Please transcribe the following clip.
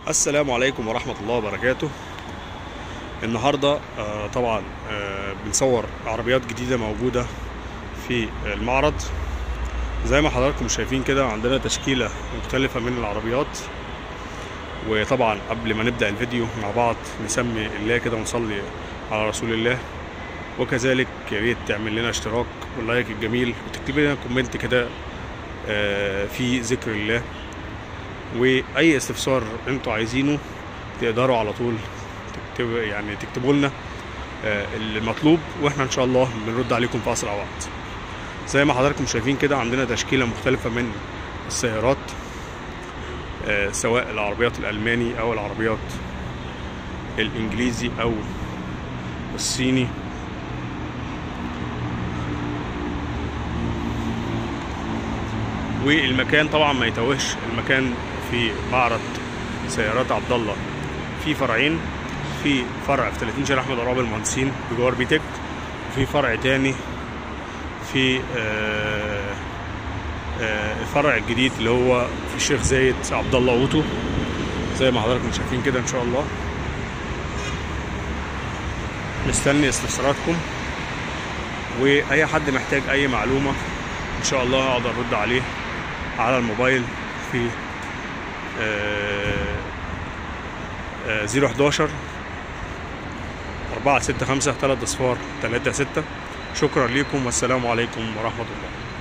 السلام عليكم ورحمة الله وبركاته النهاردة آه، طبعا آه، بنصور عربيات جديدة موجودة في المعرض زي ما حضراتكم شايفين كده عندنا تشكيلة مختلفة من العربيات وطبعا قبل ما نبدأ الفيديو مع بعض نسمي الله كده ونصلي على رسول الله وكذلك يا ريت تعمل لنا اشتراك واللايك الجميل وتكتب لنا كومنت كده آه، في ذكر الله واي استفسار انتوا عايزينه تقدروا على طول تكتب يعني تكتبوا لنا آه، المطلوب واحنا ان شاء الله بنرد عليكم في اسرع وقت زي ما حضراتكم شايفين كده عندنا تشكيله مختلفه من السيارات آه، سواء العربيات الالماني او العربيات الانجليزي او الصيني والمكان طبعا ما يتوهش المكان في معرض سيارات عبد الله في فرعين في فرع في 30 شارع احمد عراب المهندسين بجوار بيتك وفي فرع تاني في آه، آه، الفرع الجديد اللي هو في الشيخ زايد عبد الله اوتو زي ما حضراتكم شايفين كده ان شاء الله مستني استفساراتكم واي حد محتاج اي معلومه ان شاء الله اقدر ارد عليه على الموبايل في آه، آه، 011 465 3 اصفار 3 6 شكرا لكم والسلام عليكم ورحمه الله